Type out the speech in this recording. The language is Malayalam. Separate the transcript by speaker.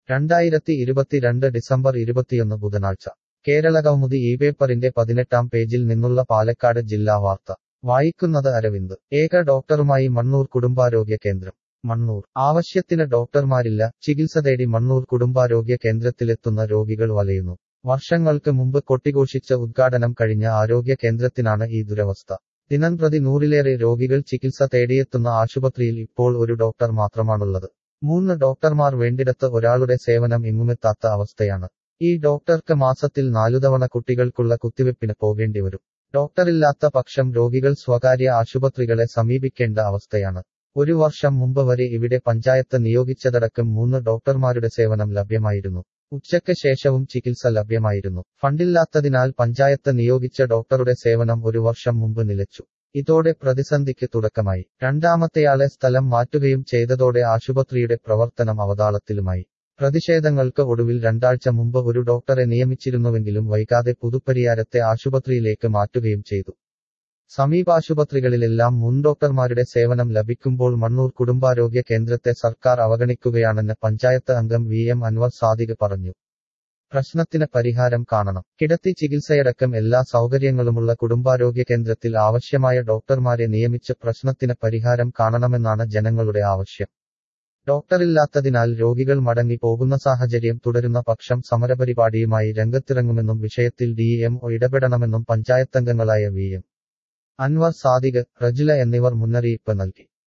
Speaker 1: രണ്ടായിരത്തി ഇരുപത്തിരണ്ട് ഡിസംബർ ഇരുപത്തിയൊന്ന് ബുധനാഴ്ച കേരളകൗമുദി ഈ പേപ്പറിന്റെ പതിനെട്ടാം പേജിൽ നിന്നുള്ള പാലക്കാട് ജില്ലാ വാർത്ത വായിക്കുന്നത് അരവിന്ദ് ഏക ഡോക്ടറുമായി മണ്ണൂർ കുടുംബാരോഗ്യ കേന്ദ്രം മണ്ണൂർ ആവശ്യത്തിന് ഡോക്ടർമാരില്ല ചികിത്സ തേടി മണ്ണൂർ കുടുംബാരോഗ്യ കേന്ദ്രത്തിലെത്തുന്ന രോഗികൾ വലയുന്നു വർഷങ്ങൾക്ക് മുമ്പ് കൊട്ടിഘോഷിച്ച ഉദ്ഘാടനം കഴിഞ്ഞ ആരോഗ്യ കേന്ദ്രത്തിനാണ് ഈ ദുരവസ്ഥ ദിനംപ്രതി നൂറിലേറെ രോഗികൾ ചികിത്സ തേടിയെത്തുന്ന ആശുപത്രിയിൽ ഇപ്പോൾ ഒരു ഡോക്ടർ മാത്രമാണുള്ളത് മൂന്ന് ഡോക്ടർമാർ വേണ്ടിടത്ത് ഒരാളുടെ സേവനം എങ്ങുമെത്താത്ത അവസ്ഥയാണ് ഈ ഡോക്ടർക്ക് മാസത്തിൽ നാലുതവണ കുട്ടികൾക്കുള്ള കുത്തിവെപ്പിന് പോകേണ്ടി വരും ഡോക്ടറില്ലാത്ത പക്ഷം രോഗികൾ സ്വകാര്യ ആശുപത്രികളെ സമീപിക്കേണ്ട അവസ്ഥയാണ് ഒരു വർഷം മുമ്പ് വരെ ഇവിടെ പഞ്ചായത്ത് നിയോഗിച്ചതടക്കം മൂന്ന് ഡോക്ടർമാരുടെ സേവനം ലഭ്യമായിരുന്നു ഉച്ചയ്ക്ക് ശേഷവും ചികിത്സ ലഭ്യമായിരുന്നു ഫണ്ടില്ലാത്തതിനാൽ പഞ്ചായത്ത് നിയോഗിച്ച ഡോക്ടറുടെ സേവനം ഒരു വർഷം മുമ്പ് നിലച്ചു ഇതോടെ പ്രതിസന്ധിക്ക് തുടക്കമായി രണ്ടാമത്തെയാളെ സ്ഥലം മാറ്റുകയും ചെയ്തതോടെ ആശുപത്രിയുടെ പ്രവർത്തനം അവതാളത്തിലുമായി പ്രതിഷേധങ്ങൾക്ക് ഒടുവിൽ രണ്ടാഴ്ച മുമ്പ് ഒരു ഡോക്ടറെ നിയമിച്ചിരുന്നുവെങ്കിലും വൈകാതെ പുതുപ്പരിയാരത്തെ ആശുപത്രിയിലേക്ക് മാറ്റുകയും ചെയ്തു സമീപാശുപത്രികളിലെല്ലാം മുൻ ഡോക്ടർമാരുടെ സേവനം ലഭിക്കുമ്പോൾ മണ്ണൂർ കുടുംബാരോഗ്യ കേന്ദ്രത്തെ സർക്കാർ അവഗണിക്കുകയാണെന്ന് പഞ്ചായത്ത് അംഗം വി എം അൻവർ സാദിഖ് പറഞ്ഞു പ്രശ്നത്തിന് പരിഹാരം കാണണം കിടത്തി ചികിത്സയടക്കം എല്ലാ സൗകര്യങ്ങളുമുള്ള കുടുംബാരോഗ്യ കേന്ദ്രത്തിൽ ആവശ്യമായ ഡോക്ടർമാരെ നിയമിച്ച് പ്രശ്നത്തിന് പരിഹാരം കാണണമെന്നാണ് ജനങ്ങളുടെ ആവശ്യം ഡോക്ടറില്ലാത്തതിനാൽ രോഗികൾ മടങ്ങി പോകുന്ന സാഹചര്യം തുടരുന്ന പക്ഷം സമരപരിപാടിയുമായി രംഗത്തിറങ്ങുമെന്നും വിഷയത്തിൽ ഡി എം ഒ ഇടപെടണമെന്നും പഞ്ചായത്തംഗങ്ങളായ വി എം അൻവർ സാദിഖ് റജുല എന്നിവർ മുന്നറിയിപ്പ് നൽകി